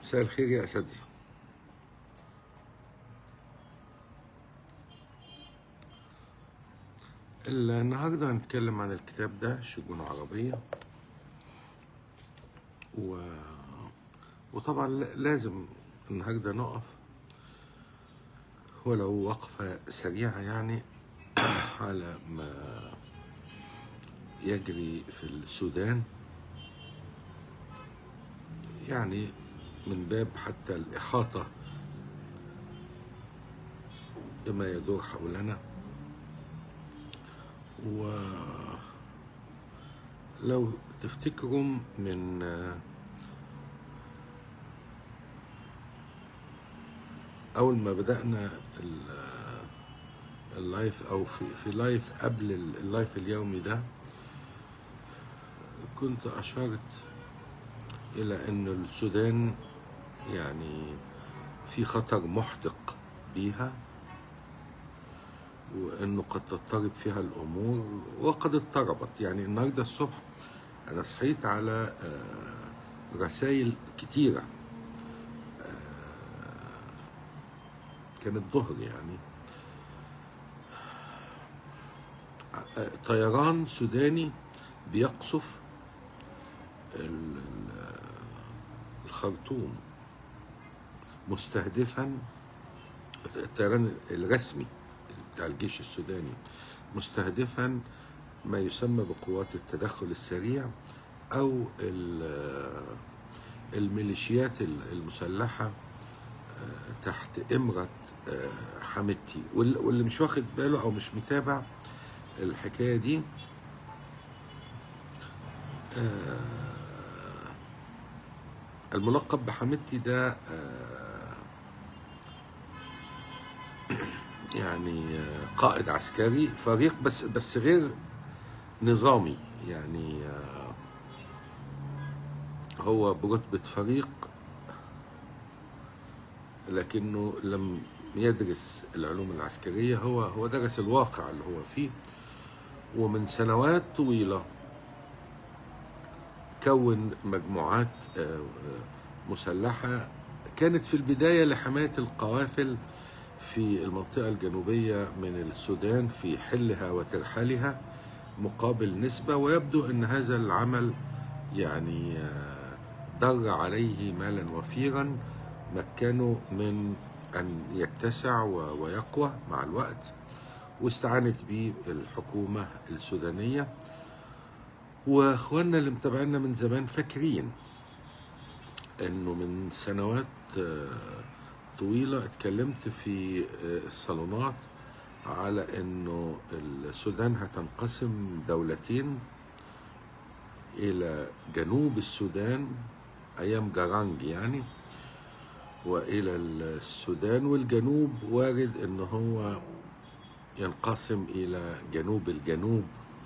مساء الخير يا أساتذة النهاردة هنتكلم عن الكتاب ده شجون عربية و... وطبعا ل- لازم النهاردة نقف ولو وقفة سريعة يعني على ما يجري في السودان يعني من باب حتى الإحاطة بما يدور حولنا ولو تفتكروا من أول ما بدأنا ال- اللايف أو في, في لايف قبل اللايف اليومي ده كنت أشرت إلى أن السودان يعني في خطر محدق بيها وانه قد تضطرب فيها الامور وقد اضطربت يعني النهارده الصبح انا صحيت على رسائل كتيره آه، كانت ظهر يعني آه، طيران سوداني بيقصف ال- ال- الخرطوم مستهدفا الطيران الرسمي بتاع الجيش السوداني مستهدفا ما يسمى بقوات التدخل السريع او ال- الميليشيات المسلحه آه، تحت امره آه، حميدتي وال- واللي مش واخد باله او مش متابع الحكايه دي آه، الملقب بحميدتي ده آه، يعني آه، قائد عسكري فريق بس بس غير نظامي يعني آه، هو برتبة فريق لكنه لم يدرس العلوم العسكرية هو هو درس الواقع اللي هو فيه ومن سنوات طويلة كون مجموعات آه، آه، مسلحة كانت في البداية لحماية القوافل في المنطقة الجنوبية من السودان في حلها وترحالها مقابل نسبة ويبدو أن هذا العمل يعني آه، در عليه مالا وفيرا مكنه من أن يتسع و- ويقوى مع الوقت واستعانت به الحكومة السودانية واخواننا اللي متابعينا من زمان فاكرين انه من سنوات آه، طويلة اتكلمت في آه، الصالونات على انه السودان هتنقسم دولتين الى جنوب السودان ايام جرانج يعني والى السودان والجنوب وارد ان هو ينقسم الى جنوب الجنوب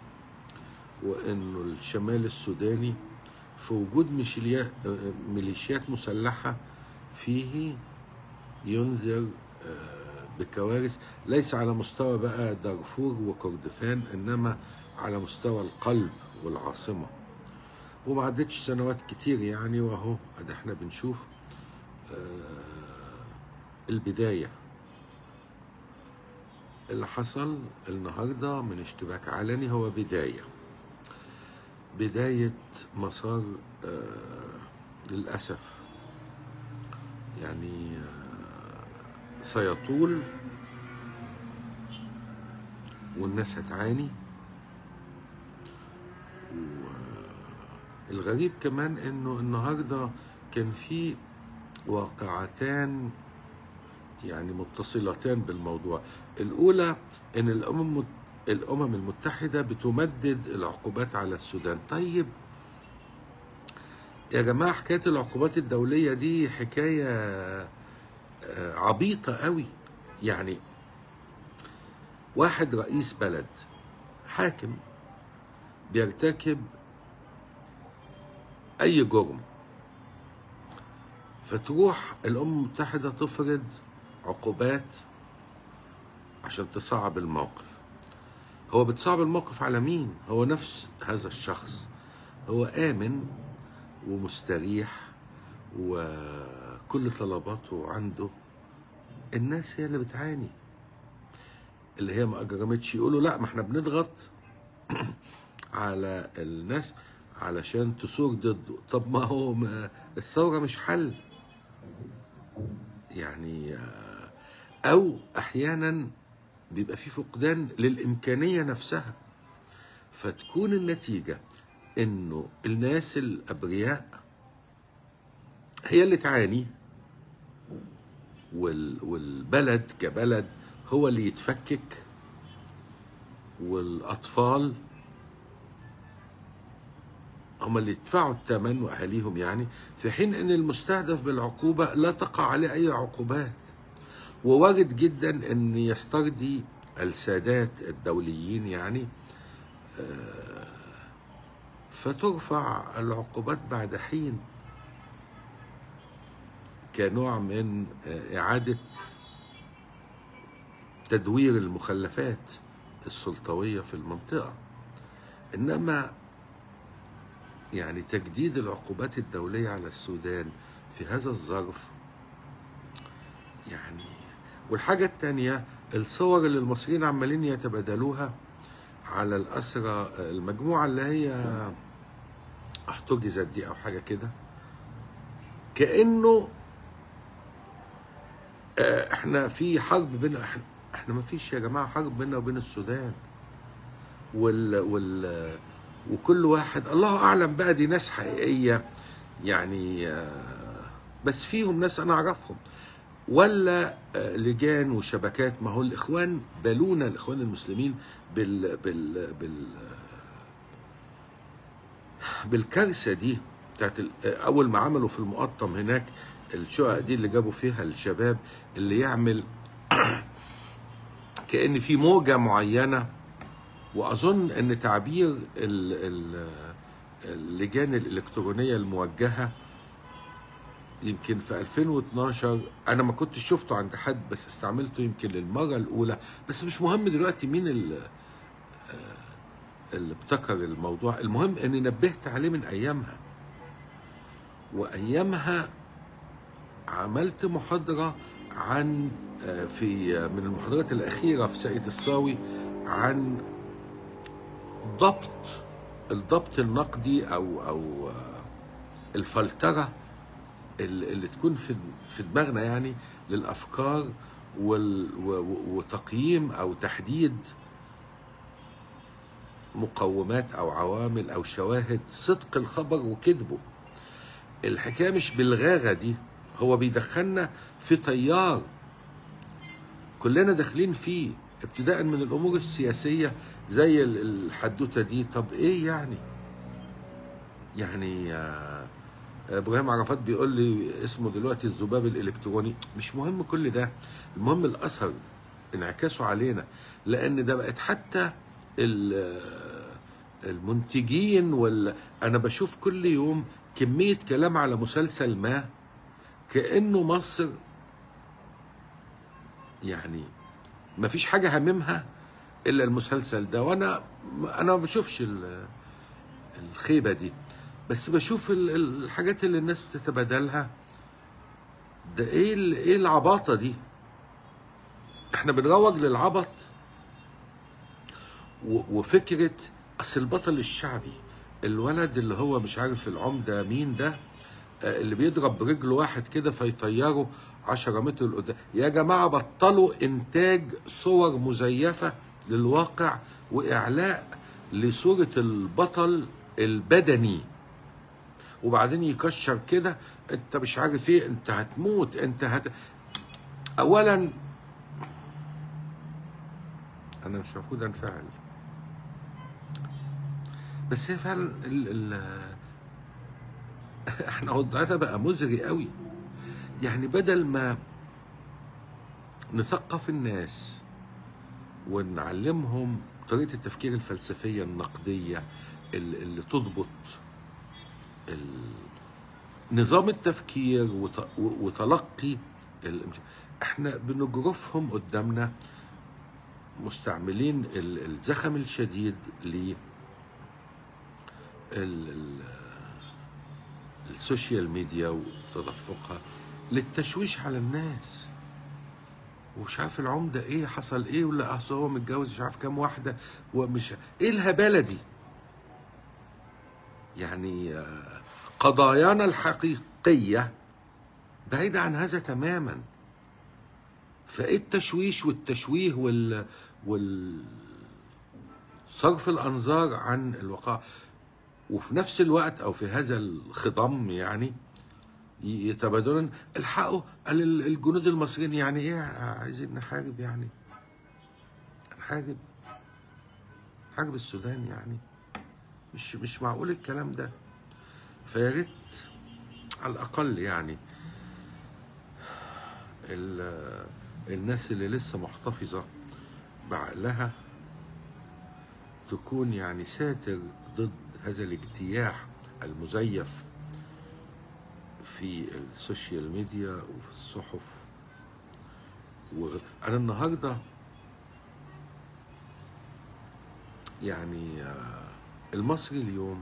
وانه الشمال السوداني في وجود ميشيليا- ميليشيات مسلحه فيه ينذر آه، بكوارث ليس على مستوى بقى دارفور وكردفان انما على مستوى القلب والعاصمه وما عدتش سنوات كتير يعني واهو ادي احنا بنشوف آه، البدايه اللي حصل النهارده من اشتباك علني هو بدايه بدايه مسار آه، للاسف يعني آه، سيطول والناس هتعاني والغريب كمان انه النهارده كان في واقعتان يعني متصلتان بالموضوع الاولى ان الامم الامم المتحده بتمدد العقوبات على السودان طيب يا جماعه حكايه العقوبات الدوليه دي حكايه آه، عبيطه قوي يعني واحد رئيس بلد حاكم بيرتكب اي جرم فتروح الامم المتحده تفرض عقوبات عشان تصعب الموقف هو بتصعب الموقف على مين هو نفس هذا الشخص هو امن ومستريح و كل طلباته عنده الناس هي اللي بتعاني اللي هي ما اجرمتش يقولوا لا ما احنا بنضغط على الناس علشان تثور ضده طب ما هو ما الثورة مش حل يعني آه، او احيانا بيبقى في فقدان للامكانية نفسها فتكون النتيجة انه الناس الابرياء هي اللي تعاني وال والبلد كبلد هو اللي يتفكك والاطفال هم اللي يدفعوا الثمن واهاليهم يعني في حين ان المستهدف بالعقوبه لا تقع عليه اي عقوبات ووارد جدا ان يسترضي السادات الدوليين يعني آه، فترفع العقوبات بعد حين كنوع من آه، اعاده تدوير المخلفات السلطويه في المنطقه انما يعني تجديد العقوبات الدولية على السودان في هذا الظرف يعني والحاجة التانية الصور اللي المصريين عمالين يتبادلوها على الأسرى المجموعة اللي هي احتجزت دي أو حاجة كده كأنه آه، احنا في حرب بين احنا, احنا ما فيش يا جماعة حرب بيننا وبين السودان وال وال وكل واحد الله اعلم بقى دي ناس حقيقيه يعني آه، بس فيهم ناس انا اعرفهم ولا آه، لجان وشبكات ما هو الاخوان بلونا الاخوان المسلمين بال بال بال بالكارثه دي بتاعت ال- اول ما عملوا في المقطم هناك الشقق دي اللي جابوا فيها الشباب اللي يعمل كان في موجه معينه واظن ان تعبير ال- ال- اللجان الالكترونيه الموجهه يمكن في 2012 انا ما كنتش شفته عند حد بس استعملته يمكن للمره الاولى بس مش مهم دلوقتي مين ال- آه، اللي ابتكر الموضوع المهم اني نبهت عليه من ايامها وايامها عملت محاضره عن آه، في آه، من المحاضرات الاخيره في ساقية الصاوي عن ضبط الضبط النقدي او او آه، الفلتره اللي اللي تكون في في دماغنا يعني للافكار وال و- و- وتقييم او تحديد مقومات او عوامل او شواهد صدق الخبر وكذبه الحكايه مش بالغاغه دي هو بيدخلنا في تيار كلنا داخلين فيه ابتداء من الامور السياسيه زي ال- الحدوته دي طب ايه يعني يعني آه، ابراهيم عرفات بيقول لي اسمه دلوقتي الذباب الالكتروني مش مهم كل ده المهم الاثر انعكاسه علينا لان ده بقت حتى ال- المنتجين وال انا بشوف كل يوم كميه كلام على مسلسل ما كانه مصر يعني ما فيش حاجه هاممها الا المسلسل ده وانا انا ما بشوفش ال- الخيبه دي بس بشوف ال- ال- الحاجات اللي الناس بتتبادلها ده ايه ال- ايه العباطه دي احنا بنروج للعبط و- وفكره اصل البطل الشعبي الولد اللي هو مش عارف العمده مين ده آه، اللي بيضرب برجل واحد كده فيطيره 10 متر لقدام يا جماعه بطلوا انتاج صور مزيفه للواقع واعلاء لصوره البطل البدني وبعدين يكشر كده انت مش عارف ايه انت هتموت انت هت اولا انا مش المفروض انفعل بس هي فعلا ال ال احنا وضعنا بقى مزري قوي يعني بدل ما نثقف الناس ونعلمهم طريقة التفكير الفلسفية النقدية اللي اللي تضبط ال- نظام التفكير وت- وتلقي ال- احنا بنجرفهم قدامنا مستعملين ال- الزخم الشديد ل ال- ال- السوشيال ميديا وتدفقها للتشويش على الناس ومش عارف العمدة ايه حصل ايه ولا اصل هو متجوز مش عارف كام واحدة ومش ايه الهبالة دي يعني آه، قضايانا الحقيقية بعيدة عن هذا تماما فايه التشويش والتشويه وال وال صرف الانظار عن الوقائع وفي نفس الوقت او في هذا الخضم يعني ي- يتبادلون الحقوا قال ال- الجنود المصريين يعني ايه عايزين نحارب يعني نحارب نحارب السودان يعني مش مش معقول الكلام ده فيا ريت على الاقل يعني ال- الناس اللي لسه محتفظه بعقلها تكون يعني ساتر ضد هذا الاجتياح المزيف في السوشيال ميديا وفي الصحف وأنا النهاردة يعني آه، المصري اليوم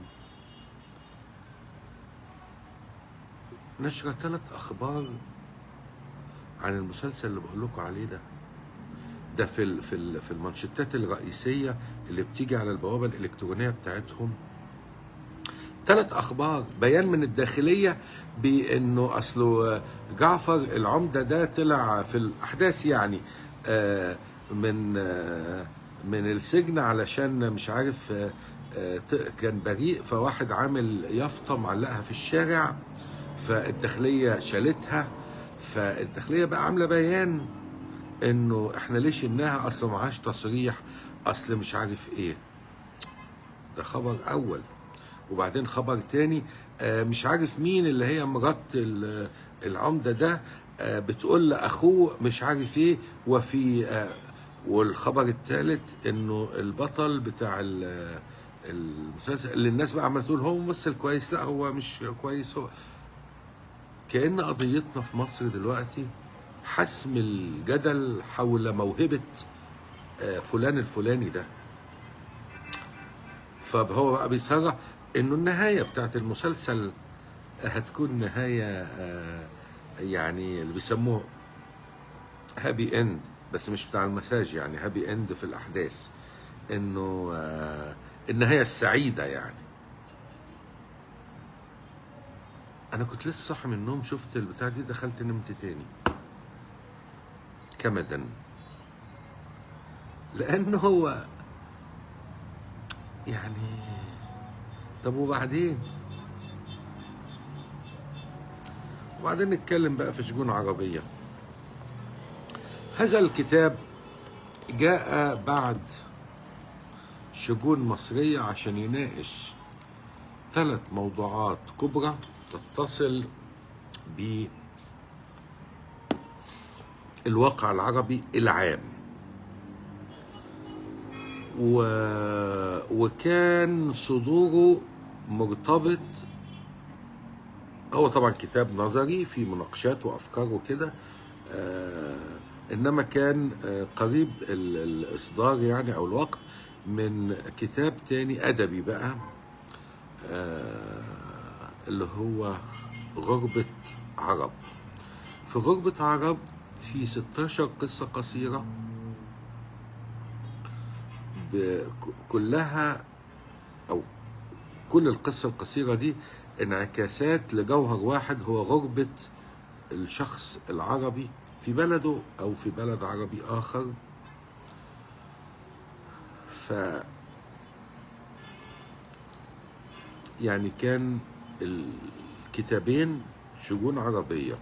نشر ثلاث أخبار عن المسلسل اللي بقول لكم عليه ده ده في ال- في ال- في المانشيتات الرئيسيه اللي بتيجي على البوابه الالكترونيه بتاعتهم ثلاث اخبار بيان من الداخليه بانه اصله جعفر العمده ده طلع في الاحداث يعني آه، من آه، من السجن علشان مش عارف آه، آه، ت- كان بريء فواحد عامل يافطه معلقها في الشارع فالداخليه شالتها فالداخليه بقى عامله بيان انه احنا ليه شلناها اصل معهاش تصريح اصل مش عارف ايه ده خبر اول وبعدين خبر تاني آه، مش عارف مين اللي هي مرات ال- العمده ده آه، بتقول لاخوه مش عارف ايه وفي آه، والخبر الثالث انه البطل بتاع ال- المسلسل اللي الناس بقى عماله تقول هو ممثل كويس لا هو مش كويس هو كأن قضيتنا في مصر دلوقتي حسم الجدل حول موهبة آه، فلان الفلاني ده فهو بقى بيصرح انه النهاية بتاعت المسلسل هتكون نهاية آه، يعني اللي بيسموه هابي اند بس مش بتاع المساج يعني هابي اند في الاحداث انه آه، النهاية السعيدة يعني انا كنت لسه صاحي من النوم شفت البتاع دي دخلت نمت تاني كمدا لانه هو يعني طب وبعدين وبعدين نتكلم بقى في شجون عربية هذا الكتاب جاء بعد شجون مصرية عشان يناقش ثلاث موضوعات كبرى تتصل بالواقع العربي العام و... وكان صدوره مرتبط هو طبعا كتاب نظري في مناقشات وافكار وكده آه انما كان آه قريب ال- الاصدار يعني او الوقت من كتاب تاني ادبي بقى آه اللي هو غربة عرب في غربة عرب في 16 قصة قصيرة ب- كلها أو كل القصة القصيرة دي انعكاسات لجوهر واحد هو غربة الشخص العربي في بلده أو في بلد عربي آخر ف يعني كان الكتابين شجون عربية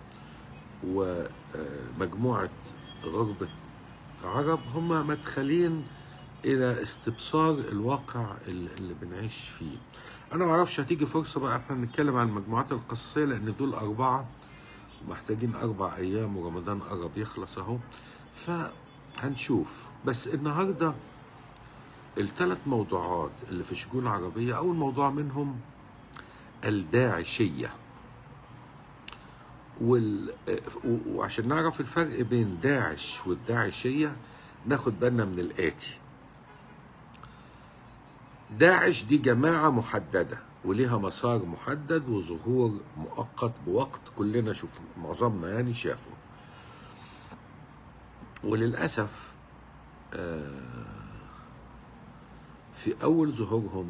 ومجموعة غربة عرب هما مدخلين إلى استبصار الواقع اللي اللي بنعيش فيه أنا معرفش هتيجي فرصة بقى احنا نتكلم عن المجموعات القصصية لأن دول أربعة محتاجين أربع أيام ورمضان قرب يخلص أهو فهنشوف بس النهاردة الثلاث موضوعات اللي في شجون عربية أول موضوع منهم الداعشية وال... و- وعشان نعرف الفرق بين داعش والداعشية ناخد بالنا من الآتي داعش دي جماعة محددة وليها مسار محدد وظهور مؤقت بوقت كلنا شوف معظمنا يعني شافه وللأسف آه، في أول ظهورهم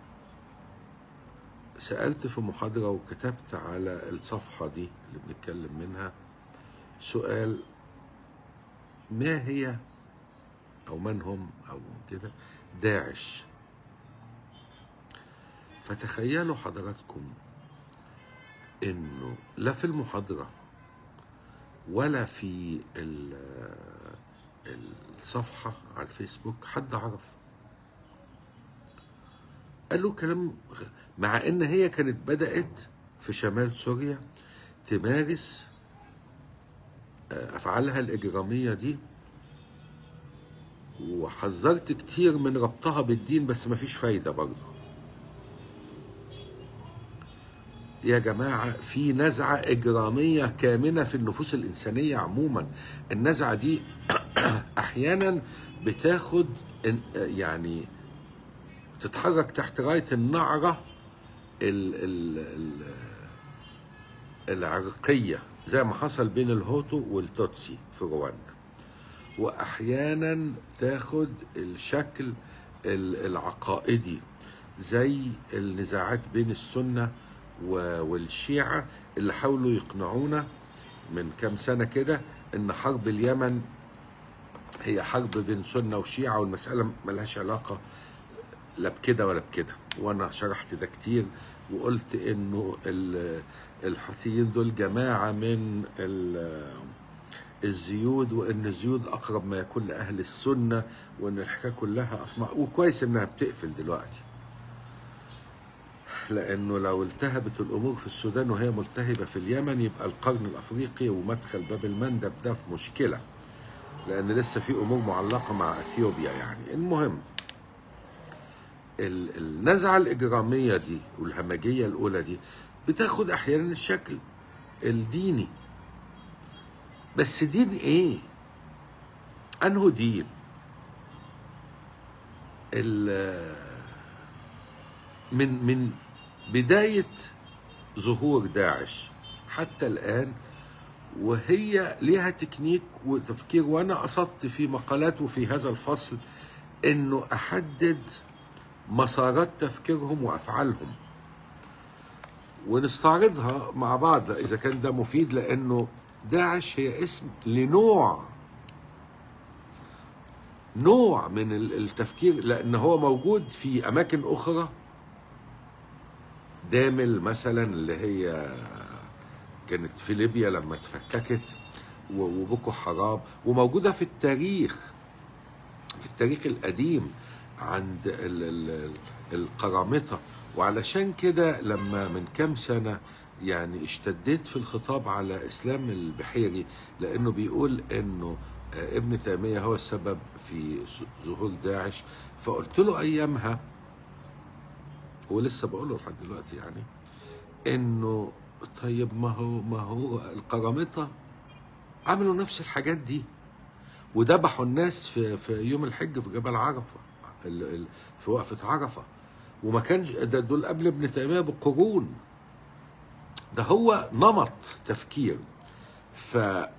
سألت في محاضرة وكتبت على الصفحة دي اللي بنتكلم منها سؤال ما هي أو من هم أو كده داعش فتخيلوا حضراتكم إنه لا في المحاضرة ولا في ال- الصفحة على الفيسبوك حد عرف قالوا كلام غ- مع ان هي كانت بدأت في شمال سوريا تمارس آه، افعالها الاجرامية دي وحذرت كتير من ربطها بالدين بس مفيش فايدة برضه يا جماعة في نزعة إجرامية كامنة في النفوس الإنسانية عموما النزعة دي أحيانا بتاخد إن- يعني تتحرك تحت راية النعرة ال ال ال العرقية زي ما حصل بين الهوتو والتوتسي في رواندا وأحيانا تاخد الشكل ال- العقائدي زي النزاعات بين السنة و- والشيعة اللي حاولوا يقنعونا من كام سنة كده إن حرب اليمن هي حرب بين سنة وشيعة والمسألة ملهاش علاقة لا بكده ولا بكده وانا شرحت ده كتير وقلت انه ال- الحوثيين دول جماعه من ال- الزيود وان الزيود اقرب ما يكون لاهل السنه وان الحكايه كلها أحمق وكويس انها بتقفل دلوقتي لانه لو التهبت الامور في السودان وهي ملتهبه في اليمن يبقى القرن الافريقي ومدخل باب المندب ده في مشكله لان لسه في امور معلقه مع اثيوبيا يعني المهم ال- النزعة الإجرامية دي والهمجية الأولى دي بتاخد أحيانا الشكل الديني بس دين إيه؟ أنه دين؟ ال- من من بداية ظهور داعش حتى الآن وهي ليها تكنيك وتفكير وأنا قصدت في مقالات وفي هذا الفصل إنه أحدد مسارات تفكيرهم وافعالهم ونستعرضها مع بعض اذا كان ده مفيد لانه داعش هي اسم لنوع نوع من ال- التفكير لان هو موجود في اماكن اخرى دامل مثلا اللي هي كانت في ليبيا لما اتفككت و- وبوكو حرام وموجوده في التاريخ في التاريخ القديم عند ال- ال- القرامطة وعلشان كده لما من كام سنة يعني اشتديت في الخطاب على إسلام البحيري لأنه بيقول إنه آه، ابن تيمية هو السبب في س- ظهور داعش فقلت له أيامها ولسه بقوله لحد دلوقتي يعني إنه طيب ما هو ما هو القرامطة عملوا نفس الحاجات دي وذبحوا الناس في في يوم الحج في جبل عرفه ال- ال- في وقفه عرفه وما كانش ده دول قبل ابن تيميه بقرون ده هو نمط تفكير ف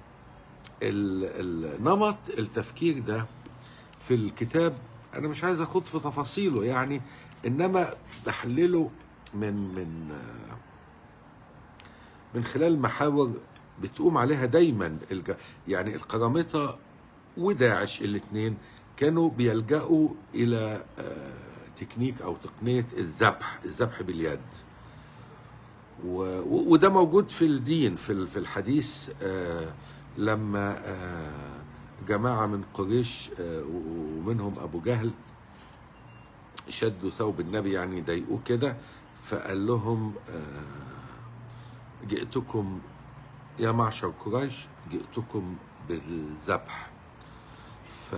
ال- النمط التفكير ده في الكتاب انا مش عايز اخوض في تفاصيله يعني انما بحلله من من آه، من خلال محاور بتقوم عليها دايما الج... يعني القرامطه وداعش الاثنين كانوا بيلجأوا إلى آه، تكنيك أو تقنية الذبح الذبح باليد و... و- وده موجود في الدين في ال- في الحديث آه، لما آه، جماعة من قريش آه، و- ومنهم أبو جهل شدوا ثوب النبي يعني يضايقوه كده فقال لهم آه، جئتكم يا معشر قريش جئتكم بالذبح ف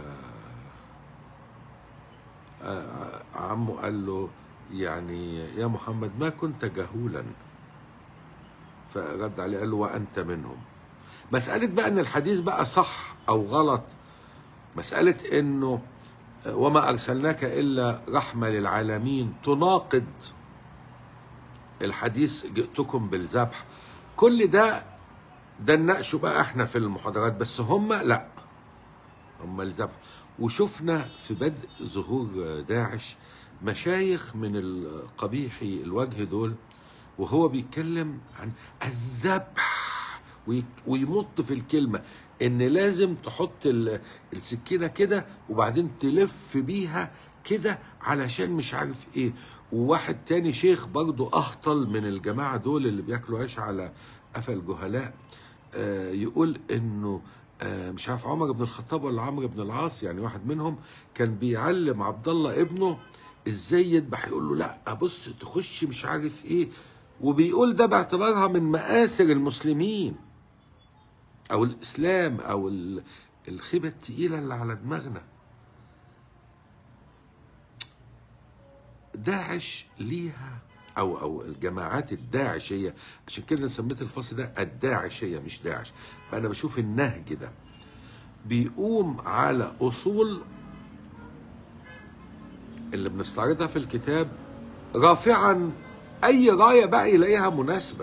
آه، عمه قال له يعني يا محمد ما كنت جهولا فرد عليه قال له وانت منهم مسألة بقى ان الحديث بقى صح او غلط مسألة انه وما ارسلناك الا رحمة للعالمين تناقض الحديث جئتكم بالذبح كل ده ده نناقشه بقى احنا في المحاضرات بس هم لا هم الذبح وشفنا في بدء ظهور داعش مشايخ من القبيحي الوجه دول وهو بيتكلم عن الذبح وي- ويمط في الكلمة ان لازم تحط ال- السكينة كده وبعدين تلف بيها كده علشان مش عارف ايه وواحد تاني شيخ برضو اهطل من الجماعة دول اللي بياكلوا عيش على قفا الجهلاء آه، يقول انه آه، مش عارف عمر بن الخطاب ولا عمرو بن العاص يعني واحد منهم كان بيعلم عبد الله ابنه ازاي يذبح يقول له لا بص تخش مش عارف ايه وبيقول ده باعتبارها من مآثر المسلمين او الاسلام او ال- الخيبه التقيله اللي على دماغنا داعش ليها او او الجماعات الداعشيه عشان كده أنا سميت الفصل ده الداعشيه مش داعش انا بشوف النهج ده بيقوم على اصول اللي بنستعرضها في الكتاب رافعا اي رايه بقى يلاقيها مناسبه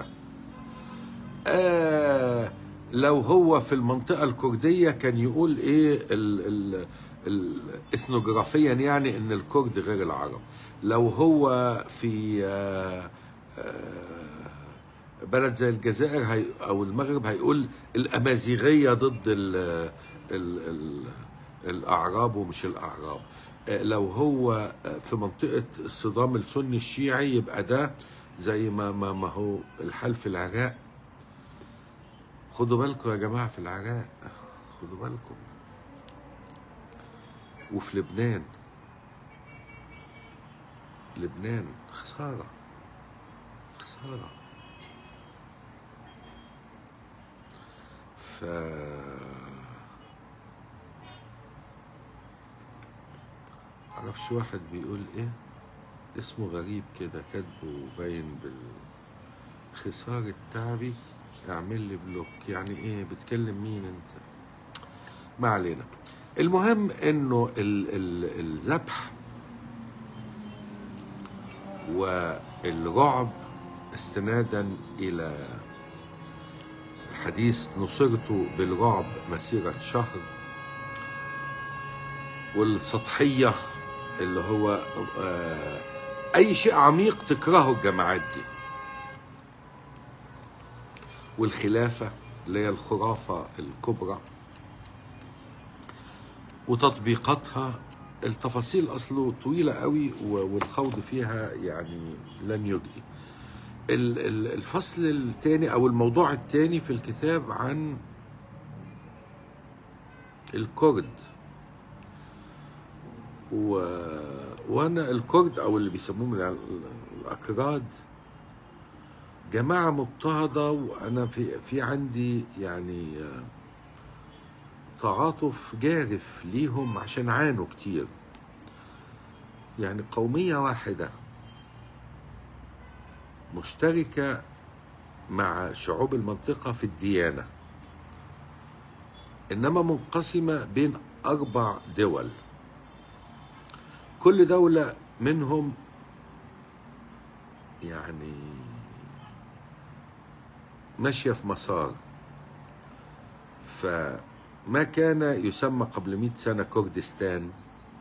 آه لو هو في المنطقة الكردية كان يقول ايه ال ال ال اثنوغرافيا يعني ان الكرد غير العرب لو هو في آه آه بلد زي الجزائر هي او المغرب هيقول الامازيغية ضد ال ال ال الاعراب ومش الاعراب آه، لو هو آه، في منطقة الصدام السني الشيعي يبقى ده زي ما ما ما هو الحال في العراق خدوا بالكم يا جماعة في العراق خدوا بالكم وفي لبنان لبنان خسارة خسارة ف معرفش واحد بيقول ايه اسمه غريب كده كاتبه باين بال خسارة تعبي اعمل لي بلوك يعني ايه بتكلم مين انت ما علينا المهم انه ال- ال- الذبح والرعب استنادا الى الحديث نصرت بالرعب مسيرة شهر والسطحية اللي هو آه، أي شيء عميق تكرهه الجماعات دي والخلافة اللي هي الخرافة الكبرى وتطبيقاتها التفاصيل أصله طويلة قوي و- والخوض فيها يعني لن يجدي ال- ال- الفصل الثاني أو الموضوع الثاني في الكتاب عن الكرد و... وانا الكرد او اللي بيسموهم ال- الاكراد جماعه مضطهده وانا في في عندي يعني آه، تعاطف جارف ليهم عشان عانوا كتير يعني قوميه واحده مشتركه مع شعوب المنطقه في الديانه انما منقسمه بين اربع دول كل دولة منهم يعني ماشية في مسار فما كان يسمى قبل مئة سنة كردستان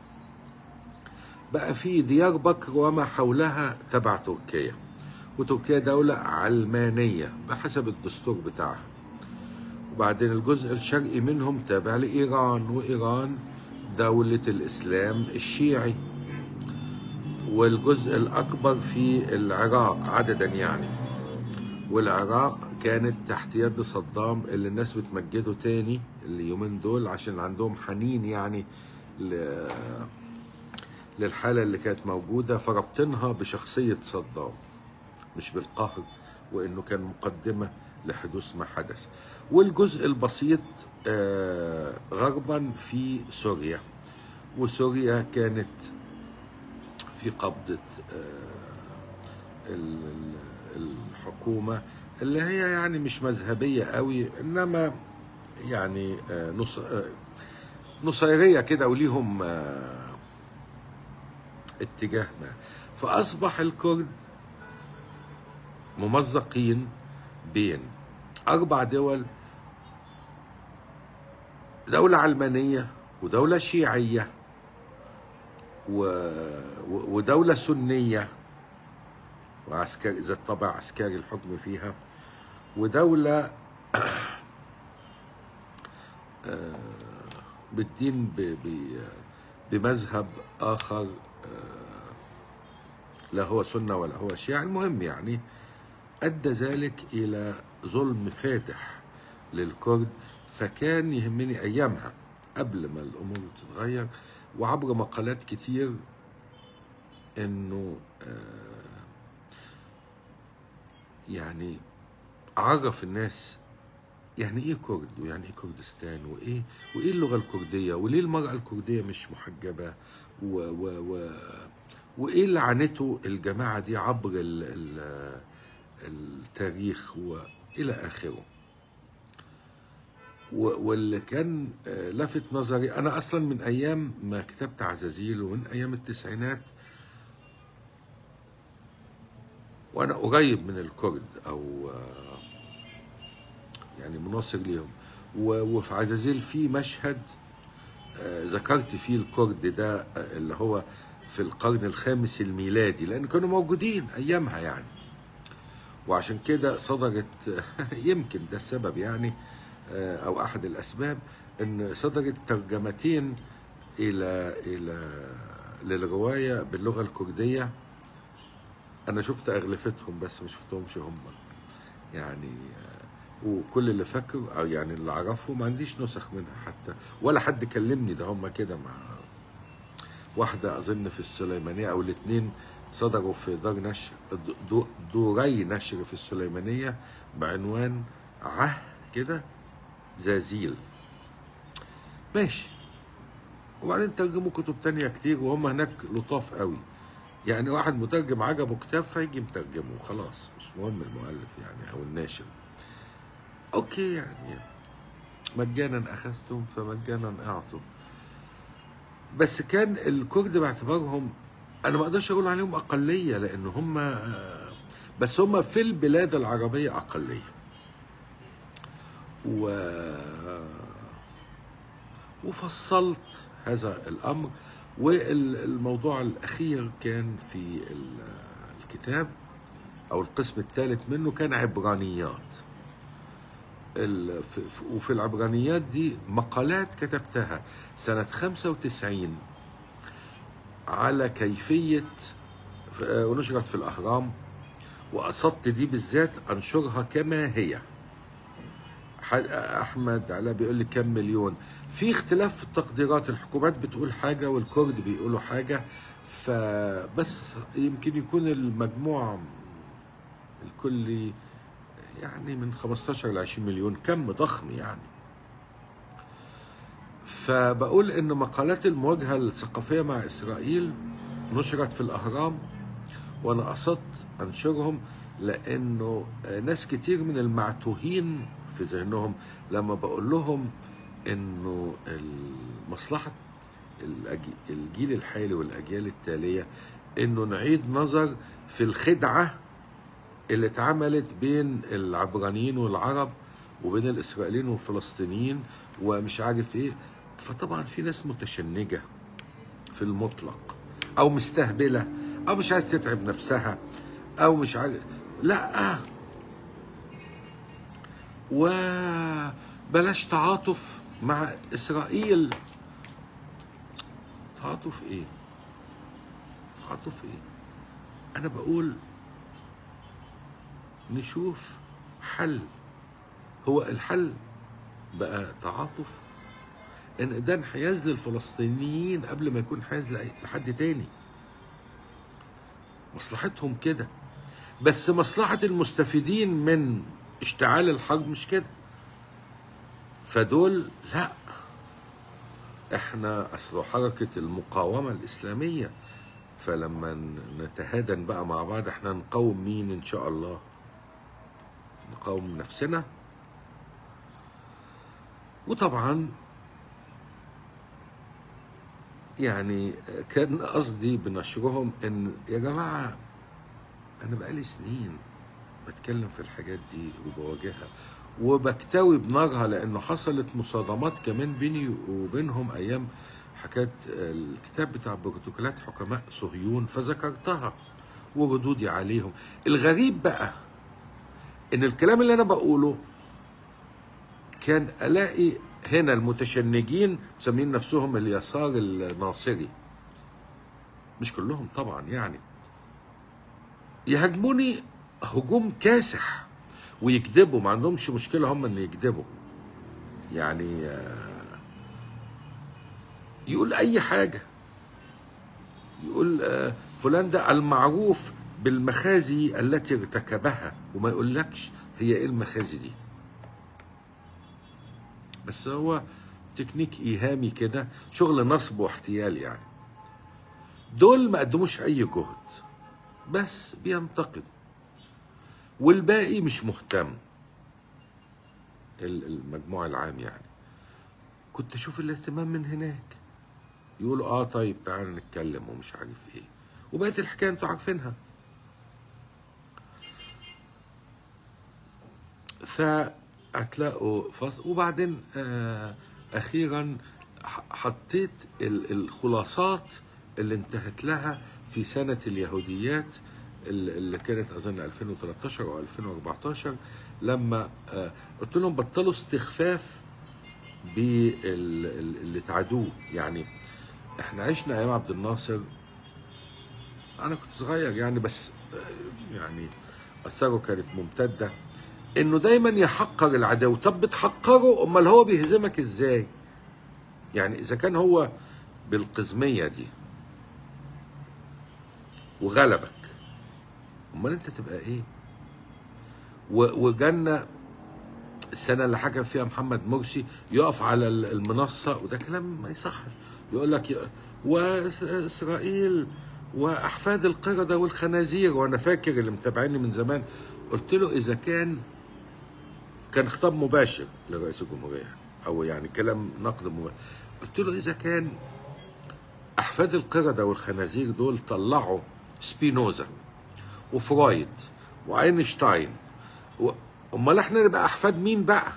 بقى في ديار بكر وما حولها تبع تركيا وتركيا دولة علمانية بحسب الدستور بتاعها وبعدين الجزء الشرقي منهم تابع لإيران وإيران دولة الإسلام الشيعي والجزء الأكبر في العراق عددا يعني والعراق كانت تحت يد صدام اللي الناس بتمجده تاني اليومين دول عشان عندهم حنين يعني ل... للحالة اللي كانت موجودة فربطنها بشخصية صدام مش بالقهر وإنه كان مقدمة لحدوث ما حدث والجزء البسيط آه، غربا في سوريا وسوريا كانت في قبضة آه، ال- ال- الحكومة اللي هي يعني مش مذهبية قوي إنما يعني آه، نص آه، نصيرية كده وليهم آه، اتجاه ما فأصبح الكرد ممزقين بين أربع دول دولة علمانية ودولة شيعية و... و- ودولة سنية وعسكري ذات طابع عسكري الحكم فيها ودولة آه، بالدين ب... ب... بمذهب آخر آه، لا هو سنة ولا هو شيعة المهم يعني أدى ذلك إلى ظلم فادح للكرد فكان يهمني أيامها قبل ما الأمور تتغير وعبر مقالات كتير إنه آه، يعني أعرف الناس يعني إيه كرد ويعني إيه كردستان وإيه وإيه اللغة الكردية وليه المرأة الكردية مش محجبة و و و وإيه اللي عانته الجماعة دي عبر ال ال التاريخ والى اخره و- واللي كان آه، لفت نظري انا اصلا من ايام ما كتبت عزازيل ومن ايام التسعينات وانا قريب من الكرد او آه، يعني مناصر ليهم و- وفي عزازيل في مشهد آه، ذكرت فيه الكرد ده آه، اللي هو في القرن الخامس الميلادي لان كانوا موجودين ايامها يعني وعشان كده صدرت يمكن ده السبب يعني آه، او احد الاسباب ان صدرت ترجمتين الى الى للروايه باللغه الكرديه انا شفت اغلفتهم بس ما شفتهمش هم يعني آه، وكل اللي فاكره او يعني اللي اعرفه ما عنديش نسخ منها حتى ولا حد كلمني ده هم كده مع واحده اظن في السليمانيه او الاثنين صدروا في دار نشر دو- دوري نشر في السليمانيه بعنوان عه كده زازيل ماشي وبعدين ترجموا كتب تانية كتير وهم هناك لطاف قوي يعني واحد مترجم عجبه كتاب فيجي مترجمه خلاص مش مهم المؤلف يعني او الناشر اوكي يعني مجانا اخذتم فمجانا اعطوا بس كان الكرد باعتبارهم انا ما اقدرش اقول عليهم اقليه لان هم بس هم في البلاد العربيه اقليه و وفصلت هذا الامر والموضوع الاخير كان في ال- الكتاب او القسم الثالث منه كان عبرانيات ال- في- في- وفي العبرانيات دي مقالات كتبتها سنة 95 على كيفية آه، ونشرت في الأهرام وقصدت دي بالذات أنشرها كما هي ح- أحمد علاء بيقول لي كم مليون في اختلاف في التقديرات الحكومات بتقول حاجة والكرد بيقولوا حاجة فبس يمكن يكون المجموع الكلي يعني من 15 ل 20 مليون كم ضخم يعني فبقول ان مقالات المواجهه الثقافيه مع اسرائيل نشرت في الاهرام وانا قصدت انشرهم لانه ناس كتير من المعتوهين في ذهنهم لما بقول لهم انه مصلحه الأجي- الجيل الحالي والاجيال التاليه انه نعيد نظر في الخدعه اللي اتعملت بين العبرانيين والعرب وبين الاسرائيليين والفلسطينيين ومش عارف ايه فطبعا في ناس متشنجه في المطلق او مستهبله او مش عايز تتعب نفسها او مش عارف لا وبلاش تعاطف مع اسرائيل تعاطف ايه تعاطف ايه انا بقول نشوف حل هو الحل بقى تعاطف ان ده انحياز للفلسطينيين قبل ما يكون حياز لأي- لحد تاني مصلحتهم كده بس مصلحة المستفيدين من اشتعال الحرب مش كده فدول لا احنا اصل حركة المقاومة الإسلامية فلما ن- نتهادن بقى مع بعض احنا نقاوم مين ان شاء الله نقاوم نفسنا وطبعا يعني كان قصدي بنشرهم ان يا جماعه انا بقالي سنين بتكلم في الحاجات دي وبواجهها وبكتوي بنارها لانه حصلت مصادمات كمان بيني وبينهم ايام حكايه الكتاب بتاع بروتوكولات حكماء صهيون فذكرتها وردودي عليهم الغريب بقى ان الكلام اللي انا بقوله كان الاقي هنا المتشنجين مسمين نفسهم اليسار الناصري مش كلهم طبعا يعني يهاجموني هجوم كاسح ويكذبوا ما عندهمش مشكله هم ان يكذبوا يعني آه، يقول اي حاجه يقول آه، فلان ده المعروف بالمخازي التي ارتكبها وما يقولكش هي ايه المخازي دي بس هو تكنيك ايهامي كده شغل نصب واحتيال يعني دول ما قدموش اي جهد بس بينتقد والباقي مش مهتم ال- المجموع العام يعني كنت اشوف الاهتمام من هناك يقولوا اه طيب تعالى نتكلم ومش عارف ايه وبقت الحكايه انتوا عارفينها فهتلاقوا فص... وبعدين آه اخيرا ح- حطيت ال- الخلاصات اللي انتهت لها في سنه اليهوديات ال- اللي كانت اظن 2013 او 2014 لما آه قلت لهم بطلوا استخفاف باللي تعدوه يعني احنا عشنا ايام عبد الناصر انا كنت صغير يعني بس آه، يعني اثاره كانت ممتده انه دايما يحقر العدو طب بتحقره امال هو بيهزمك ازاي يعني اذا كان هو بالقزميه دي وغلبك امال انت تبقى ايه و- وجالنا السنه اللي حكم فيها محمد مرسي يقف على ال- المنصه وده كلام ما يصحش يقول لك ي- واسرائيل واحفاد القرده والخنازير وانا فاكر اللي متابعيني من زمان قلت له اذا كان كان خطاب مباشر لرئيس الجمهوريه او يعني كلام نقد مباشر قلت له اذا كان احفاد القرده والخنازير دول طلعوا سبينوزا وفرويد واينشتاين و... امال احنا نبقى احفاد مين بقى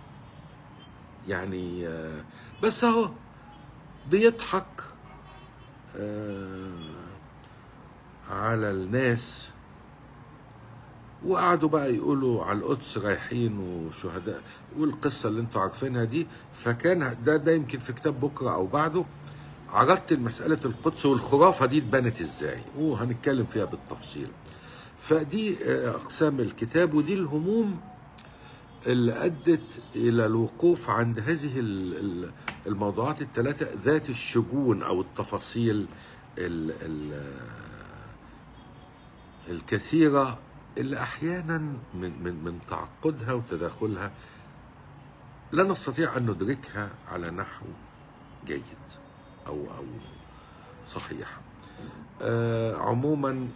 يعني آه، بس اهو بيضحك آه، على الناس وقعدوا بقى يقولوا على القدس رايحين وشهداء والقصه اللي انتوا عارفينها دي فكان ده ده يمكن في كتاب بكره او بعده عرضت مساله القدس والخرافه دي اتبنت ازاي وهنتكلم فيها بالتفصيل فدي آه، اقسام الكتاب ودي الهموم اللي ادت الى الوقوف عند هذه ال- ال- الموضوعات الثلاثه ذات الشجون او التفاصيل ال ال الكثيره اللي احيانا من من من تعقدها وتداخلها لا نستطيع ان ندركها على نحو جيد او او صحيح آه عموما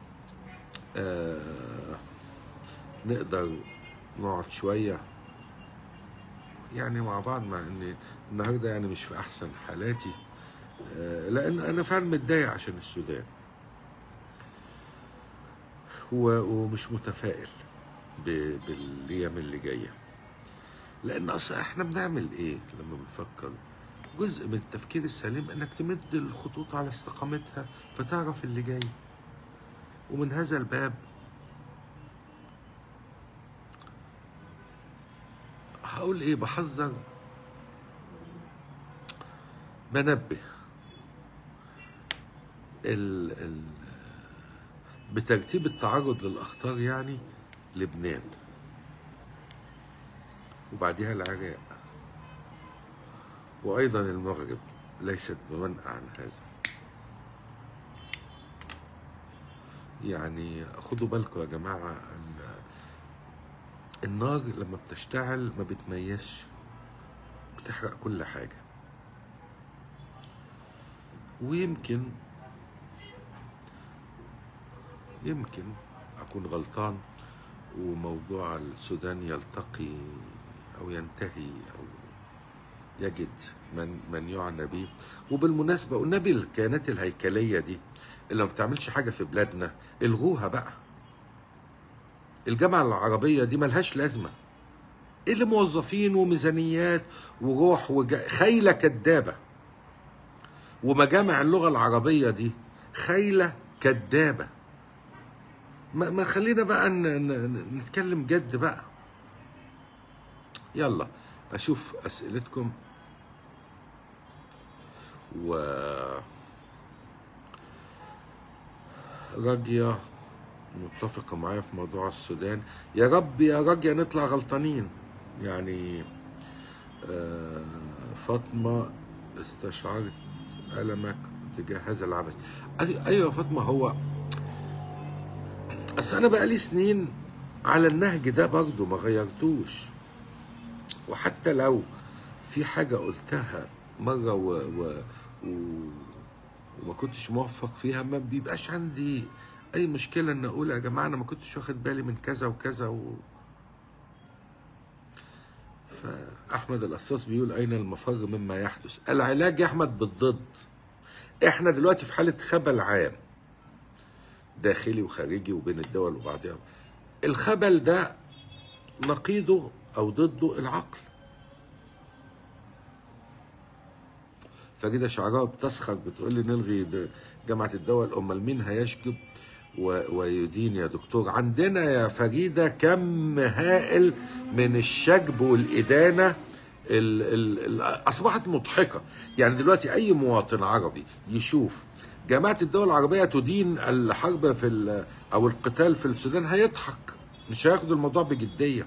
آه نقدر نقعد شويه يعني مع بعض مع ان النهارده يعني مش في احسن حالاتي آه، لان انا فعلا متضايق عشان السودان و- ومش متفائل ب- بالايام اللي جايه لان اصلا احنا بنعمل ايه لما بنفكر جزء من التفكير السليم انك تمد الخطوط على استقامتها فتعرف اللي جاي ومن هذا الباب هقول ايه بحذر بنبه ال ال بترتيب التعرض للاخطار يعني لبنان وبعدها العراق وايضا المغرب ليست بمنأى عن هذا يعني خدوا بالكم يا جماعه ال- النار لما بتشتعل ما بتميزش بتحرق كل حاجه ويمكن يمكن اكون غلطان وموضوع السودان يلتقي او ينتهي او يجد من من يعنى به وبالمناسبه والنبي الكيانات الهيكليه دي اللي ما بتعملش حاجه في بلادنا الغوها بقى الجامعة العربية دي ملهاش لازمة ايه اللي موظفين وميزانيات وروح وج... خيلة كدابة ومجامع اللغة العربية دي خيلة كدابة ما, ما خلينا بقى ن... ن... نتكلم جد بقى يلا اشوف اسئلتكم و راجية متفقة معايا في موضوع السودان يا رب يا راجية نطلع غلطانين يعني آه، فاطمة استشعرت ألمك تجاه هذا العبث أي- أيوة يا فاطمة هو أصل أنا بقالي سنين على النهج ده برضه ما غيرتوش وحتى لو في حاجة قلتها مرة و... و... و... وما كنتش موفق فيها ما بيبقاش عندي أي مشكلة إن أقول يا جماعة أنا ما كنتش واخد بالي من كذا وكذا و... فأحمد القصاص بيقول أين المفر مما يحدث العلاج يا أحمد بالضد إحنا دلوقتي في حالة خبل عام داخلي وخارجي وبين الدول وبعضها الخبل ده نقيضه او ضده العقل فكده شعراء بتسخر بتقول لي نلغي د- جامعه الدول امال مين هيشجب و- ويدين يا دكتور عندنا يا فريده كم هائل من الشجب والادانه ال ال ال اصبحت مضحكه يعني دلوقتي اي مواطن عربي يشوف جامعه الدول العربيه تدين الحرب في ال- او القتال في السودان هيضحك مش هياخد الموضوع بجديه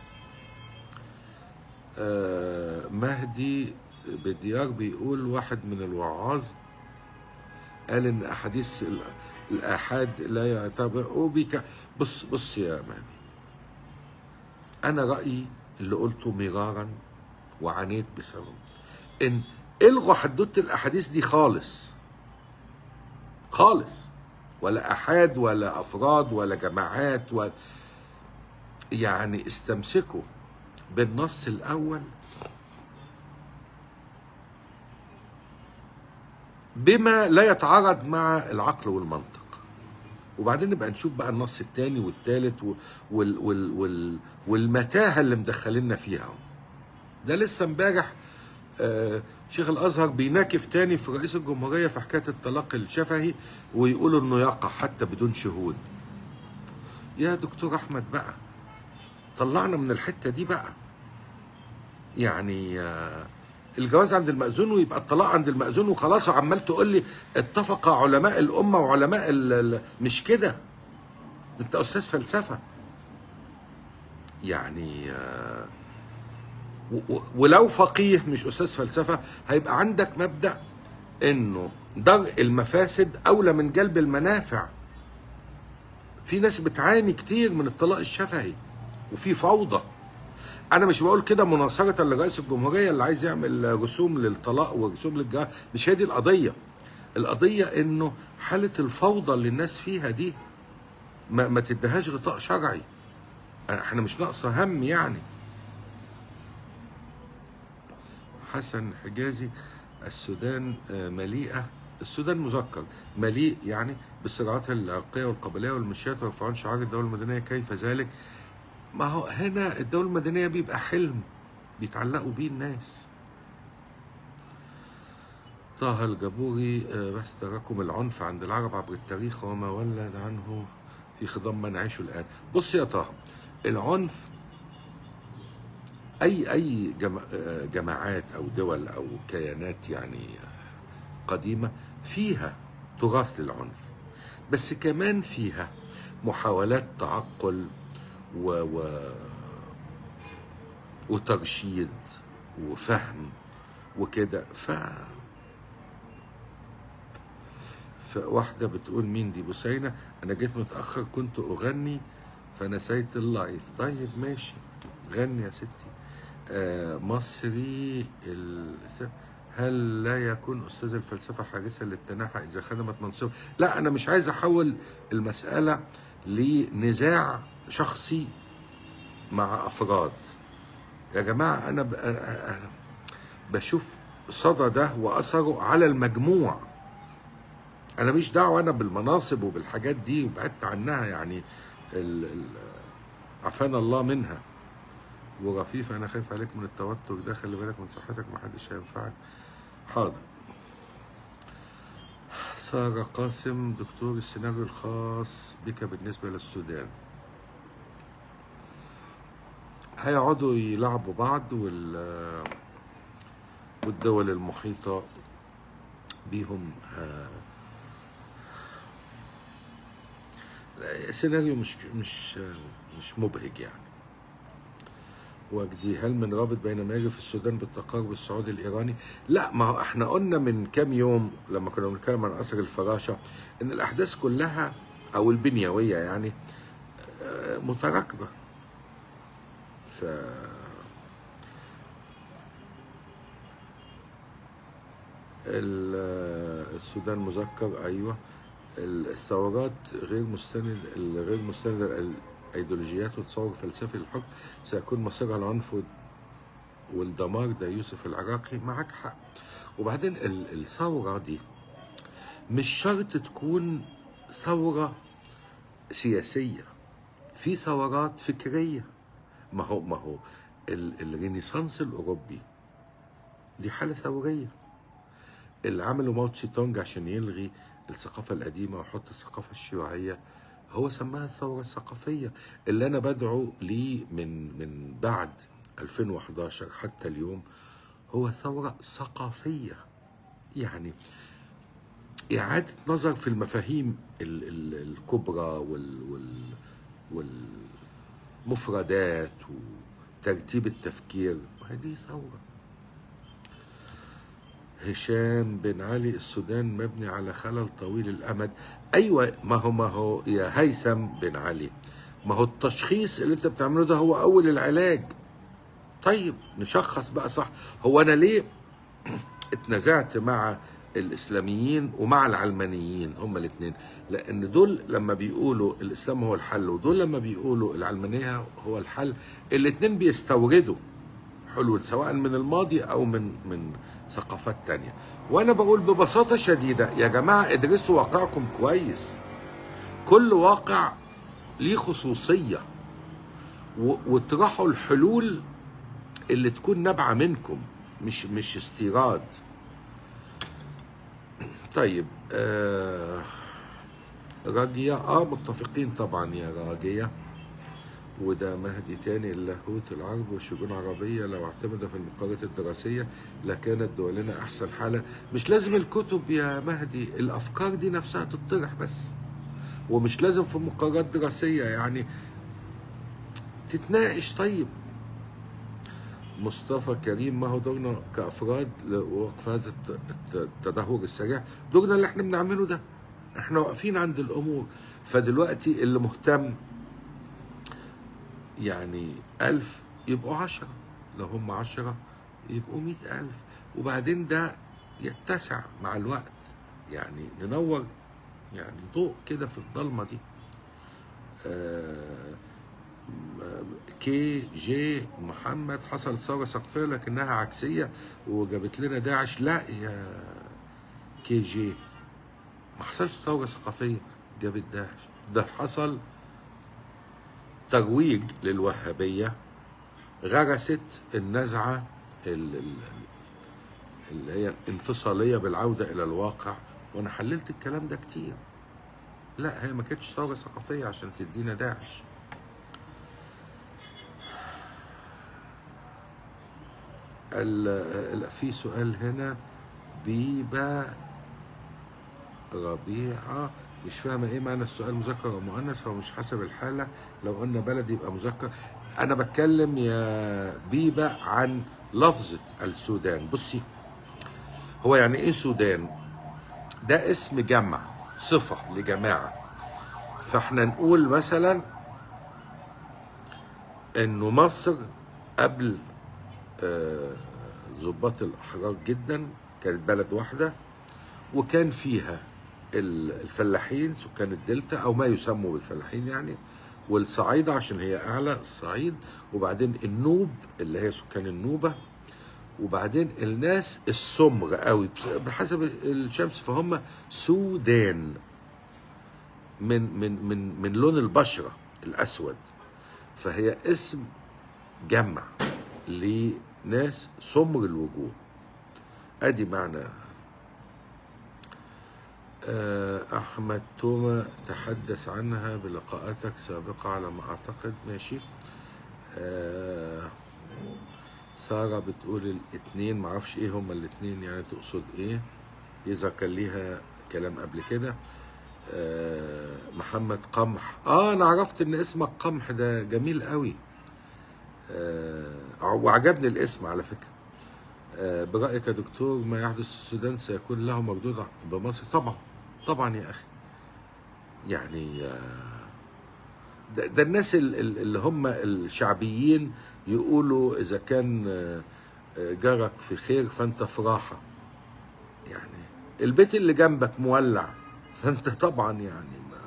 آه، مهدي بديار بيقول واحد من الوعاظ قال ان احاديث ال- الاحاد لا يعتبر وبيك بص بص يا مهدي انا رايي اللي قلته مرارا وعانيت بسببه ان الغوا حدوته الاحاديث دي خالص خالص ولا احاد ولا افراد ولا جماعات ولا يعني استمسكوا بالنص الاول بما لا يتعارض مع العقل والمنطق وبعدين نبقى نشوف بقى النص الثاني والثالث وال وال وال والمتاهه اللي مدخلينا فيها ده لسه امبارح آه شيخ الازهر بيناكف تاني في رئيس الجمهوريه في حكايه الطلاق الشفهي ويقولوا انه يقع حتى بدون شهود يا دكتور احمد بقى طلعنا من الحته دي بقى يعني آه، الجواز عند المأذون ويبقى الطلاق عند المأذون وخلاص وعمال تقول لي اتفق علماء الأمة وعلماء ال ال مش كده أنت أستاذ فلسفة يعني آه، و- و- ولو فقيه مش أستاذ فلسفة هيبقى عندك مبدأ إنه درء المفاسد أولى من جلب المنافع في ناس بتعاني كتير من الطلاق الشفهي وفي فوضى انا مش بقول كده مناصره لرئيس الجمهوريه اللي عايز يعمل رسوم للطلاق ورسوم للجواز مش هي دي القضيه القضيه انه حاله الفوضى اللي الناس فيها دي ما, ما تديهاش غطاء شرعي احنا مش ناقصه هم يعني حسن حجازي السودان آه، مليئه السودان مذكر مليء يعني بالصراعات العرقيه والقبليه والمشيات ويرفعون شعار الدوله المدنيه كيف ذلك ما هو هنا الدولة المدنية بيبقى حلم بيتعلقوا بيه الناس طه الجبوري آه، بس تراكم العنف عند العرب عبر التاريخ وما ولد عنه في خضم ما نعيشه الآن بص يا طه العنف أي أي جما- آه، جماعات أو دول أو كيانات يعني آه، قديمة فيها تراث للعنف بس كمان فيها محاولات تعقل و... و... وترشيد وفهم وكده ف فواحدة بتقول مين دي بسينة أنا جيت متأخر كنت أغني فنسيت اللايف طيب ماشي غني يا ستي آه مصري ال... هل لا يكون أستاذ الفلسفة حارسا للتناحى إذا خدمت منصب لا أنا مش عايز أحول المسألة لنزاع شخصي مع افراد يا جماعه انا ب... أنا- أنا بشوف صدى ده واثره على المجموع انا مش دعوه انا بالمناصب وبالحاجات دي وبعدت عنها يعني ال... ال... عافانا الله منها ورفيف انا خايف عليك من التوتر ده خلي بالك من صحتك محدش هينفعك حاضر سارة قاسم دكتور السيناريو الخاص بك بالنسبة للسودان هيقعدوا يلعبوا بعض وال والدول المحيطة بيهم آه، سيناريو مش مش مش مبهج يعني وجدي هل من رابط بين ما يجري في السودان بالتقارب السعودي الايراني؟ لا ما هو احنا قلنا من كام يوم لما كنا بنتكلم عن اثر الفراشه ان الاحداث كلها او البنيويه يعني آه، متراكبه. ف ال- السودان مذكر ايوه الثورات غير مستند الغير مستند الايديولوجيات وتصور فلسفي للحكم سيكون مصيرها العنف وال- والدمار ده يوسف العراقي معك حق وبعدين ال- الثوره دي مش شرط تكون ثوره سياسيه في ثورات فكريه ما هو ما هو ال- الرينيسانس الاوروبي دي حاله ثوريه اللي عمله ماو تسي تونج عشان يلغي الثقافة القديمة ويحط الثقافة الشيوعية هو سماها الثورة الثقافية اللي أنا بدعو ليه من من بعد 2011 حتى اليوم هو ثورة ثقافية يعني إعادة نظر في المفاهيم ال- ال- الكبرى وال وال والمفردات وترتيب التفكير هذه ثورة هشام بن علي السودان مبني على خلل طويل الامد ايوه ما هو ما هو يا هيثم بن علي ما هو التشخيص اللي انت بتعمله ده هو اول العلاج طيب نشخص بقى صح هو انا ليه اتنازعت مع الاسلاميين ومع العلمانيين هما الاثنين لان دول لما بيقولوا الاسلام هو الحل ودول لما بيقولوا العلمانيه هو الحل الاثنين بيستوردوا حلول سواء من الماضي او من من ثقافات تانية وانا بقول ببساطه شديده يا جماعه ادرسوا واقعكم كويس كل واقع ليه خصوصيه و- واطرحوا الحلول اللي تكون نابعه منكم مش مش استيراد طيب آه راجية اه متفقين طبعا يا راجية وده مهدي تاني اللاهوت العرب والشجون العربية لو اعتمد في المقالات الدراسية لكانت دولنا أحسن حالا مش لازم الكتب يا مهدي الأفكار دي نفسها تطرح بس ومش لازم في مقالات دراسية يعني تتناقش طيب مصطفى كريم ما هو دورنا كأفراد لوقف هذا الت- الت- التدهور السريع دورنا اللي احنا بنعمله ده احنا واقفين عند الأمور فدلوقتي اللي مهتم يعني ألف يبقوا عشرة لو هم عشرة يبقوا مئة ألف وبعدين ده يتسع مع الوقت يعني ننور يعني ضوء كده في الضلمة دي آه، م- كي جي محمد حصل ثورة ثقافية لكنها عكسية وجابت لنا داعش لا يا كي جي ما حصلش ثورة ثقافية جابت داعش ده حصل ترويج للوهابية غرست النزعة ال- ال- اللي هي انفصالية بالعودة إلى الواقع وأنا حللت الكلام ده كتير لا هي ما كانتش ثورة ثقافية عشان تدينا داعش ال- ال- في سؤال هنا بيبا ربيعة مش فاهمة ايه معنى السؤال مذكر او مؤنث هو مش حسب الحالة لو قلنا بلد يبقى مذكر انا بتكلم يا بيبا عن لفظة السودان بصي هو يعني ايه سودان ده اسم جمع صفة لجماعة فاحنا نقول مثلا انه مصر قبل آه، ضباط الاحرار جدا كانت بلد واحده وكان فيها ال- الفلاحين سكان الدلتا او ما يسموا بالفلاحين يعني والصعايده عشان هي اعلى الصعيد وبعدين النوب اللي هي سكان النوبه وبعدين الناس السمر قوي بس- بحسب الشمس فهم سودان من من من من لون البشره الاسود فهي اسم جمع لناس سمر الوجوه ادي معنى آه، احمد توما تحدث عنها بلقاءاتك سابقة على ما اعتقد ماشي آه، سارة بتقول الاتنين معرفش ايه هما الاتنين يعني تقصد ايه اذا كان ليها كلام قبل كده آه، محمد قمح اه انا عرفت ان اسمك قمح ده جميل قوي آه، وعجبني الاسم على فكرة آه، برأيك يا دكتور ما يحدث في السودان سيكون له مردود بمصر طبعا طبعا يا أخي يعني آه، ده, ده الناس ال- ال- اللي هم الشعبيين يقولوا إذا كان آه، آه، جارك في خير فأنت في راحة يعني البيت اللي جنبك مولع فأنت طبعا يعني ما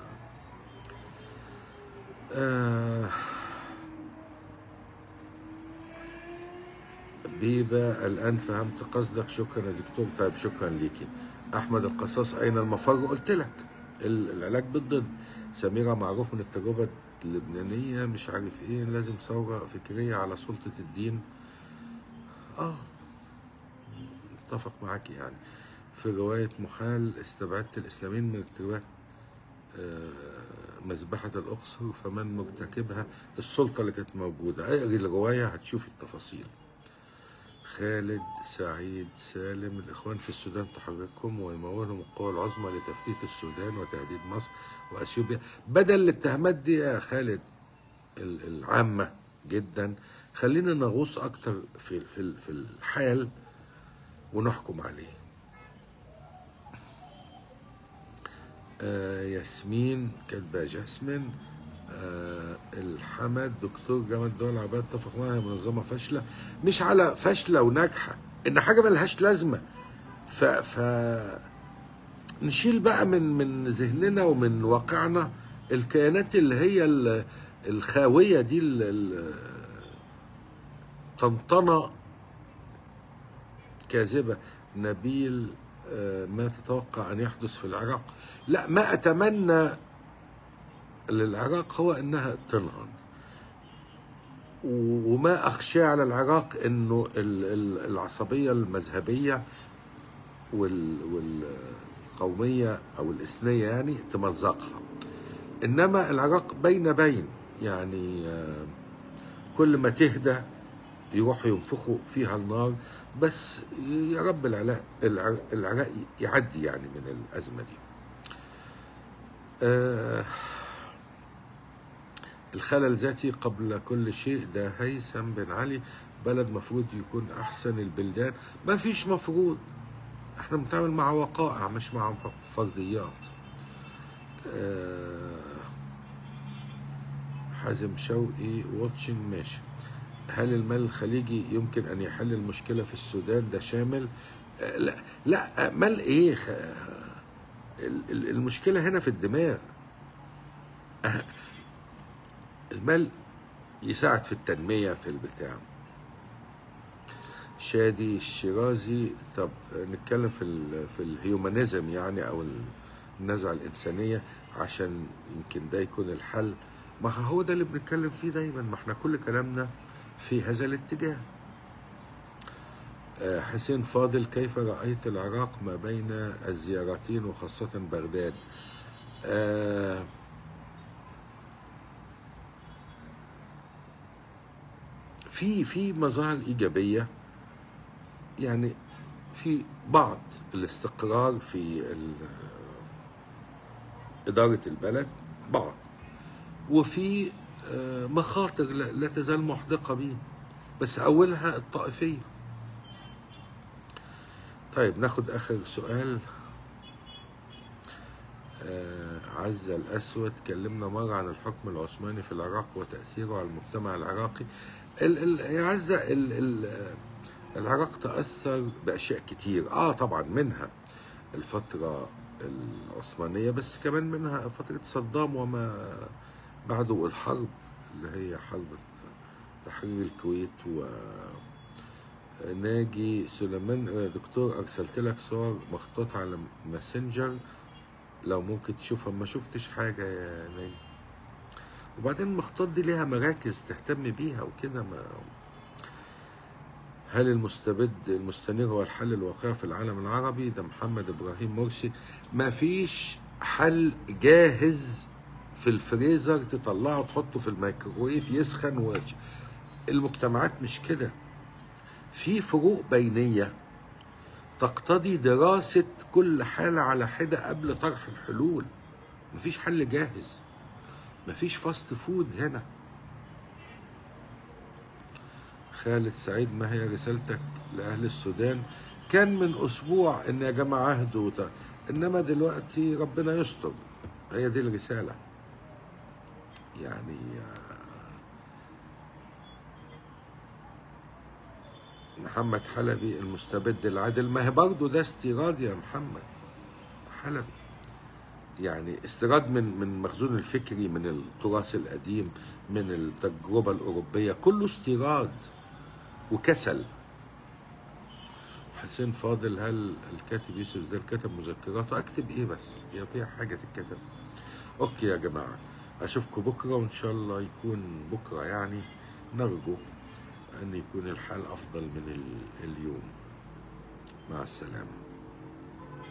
آه بيبة الآن فهمت قصدك شكرا يا دكتور طيب شكرا ليكي أحمد القصاص أين المفر قلت لك ال- العلاج بالضد سميرة معروف من التجربة اللبنانية مش عارف إيه لازم ثورة فكرية على سلطة الدين آه متفق معاكي يعني في رواية محال استبعدت الإسلاميين من الروايات آه، مذبحة الأقصر فمن مرتكبها السلطة اللي كانت موجودة اقري الرواية هتشوفي التفاصيل خالد سعيد سالم الإخوان في السودان تحركهم ويمولهم القوى العظمى لتفتيت السودان وتهديد مصر وأثيوبيا بدل الاتهامات دي يا خالد ال- العامة جدا خلينا نغوص أكتر في في في الحال ونحكم عليه آه ياسمين كاتبة جاسمين آه الحمد دكتور جامعة الدول العربية اتفق معها هي منظمة فاشلة مش على فاشلة وناجحة إن حاجة ملهاش لازمة ف, ف نشيل بقى من من ذهننا ومن واقعنا الكيانات اللي هي ال- الخاوية دي ال- ال- طنطنة كاذبة نبيل آه، ما تتوقع أن يحدث في العراق لا ما أتمنى للعراق هو أنها تنهض و- وما أخشى على العراق أنه ال- ال- العصبية المذهبية وال- والقومية أو الإثنية يعني تمزقها إنما العراق بين بين يعني آه، كل ما تهدى يروحوا ينفخوا فيها النار بس يا رب العراق العراق العراق يعدي يعني من الأزمة دي آه الخلل الذاتي قبل كل شيء ده هيثم بن علي بلد مفروض يكون أحسن البلدان ما فيش مفروض احنا بنتعامل مع وقائع مش مع فرضيات آه حازم شوقي واتشنج ماشي هل المال الخليجي يمكن ان يحل المشكله في السودان ده شامل آه، لا لا آه، مال ايه خ- ال- ال- المشكله هنا في الدماغ آه، المال يساعد في التنميه في البتاع شادي الشيرازي طب آه، نتكلم في ال في الهيومانيزم يعني او النزعه الانسانيه عشان يمكن ده يكون الحل ما هو ده اللي بنتكلم فيه دايما ما احنا كل كلامنا في هذا الاتجاه آه، حسين فاضل كيف رأيت العراق ما بين الزيارتين وخاصة بغداد آه، في في مظاهر إيجابية يعني في بعض الاستقرار في ال- إدارة البلد بعض وفي آه، مخاطر لا لا تزال محدقة بيه بس أولها الطائفية طيب ناخد آخر سؤال آه، عزة الأسود كلمنا مرة عن الحكم العثماني في العراق وتأثيره على المجتمع العراقي ال ال يا عزة ال ال العراق تأثر بأشياء كتير آه طبعا منها الفترة العثمانية بس كمان منها فترة صدام وما بعده والحرب اللي هي حرب تحرير الكويت و ناجي سليمان آه، دكتور ارسلت لك صور مخطوطة على ماسنجر لو ممكن تشوفها ما شفتش حاجة يا ناجي وبعدين المخطوط دي ليها مراكز تهتم بيها وكده ما هل المستبد المستنير هو الحل الواقعي في العالم العربي ده محمد ابراهيم مرسي ما فيش حل جاهز في الفريزر تطلعه تحطه في الميكروويف يسخن و... المجتمعات مش كده في فروق بينيه تقتضي دراسة كل حالة على حدة قبل طرح الحلول مفيش حل جاهز مفيش فاست فود هنا خالد سعيد ما هي رسالتك لأهل السودان كان من أسبوع إن يا جماعة اهدوا وت- إنما دلوقتي ربنا يستر هي دي الرسالة يعني محمد حلبي المستبد العادل ما هي برضه ده استيراد يا محمد حلبي يعني استيراد من من مخزون الفكري من التراث القديم من التجربة الأوروبية كله استيراد وكسل حسين فاضل هل الكاتب يوسف زيدان كتب مذكراته اكتب ايه بس هي فيها حاجه تتكتب اوكي يا جماعه اشوفكم بكره وان شاء الله يكون بكره يعني نرجو ان يكون الحال افضل من ال- اليوم مع السلامه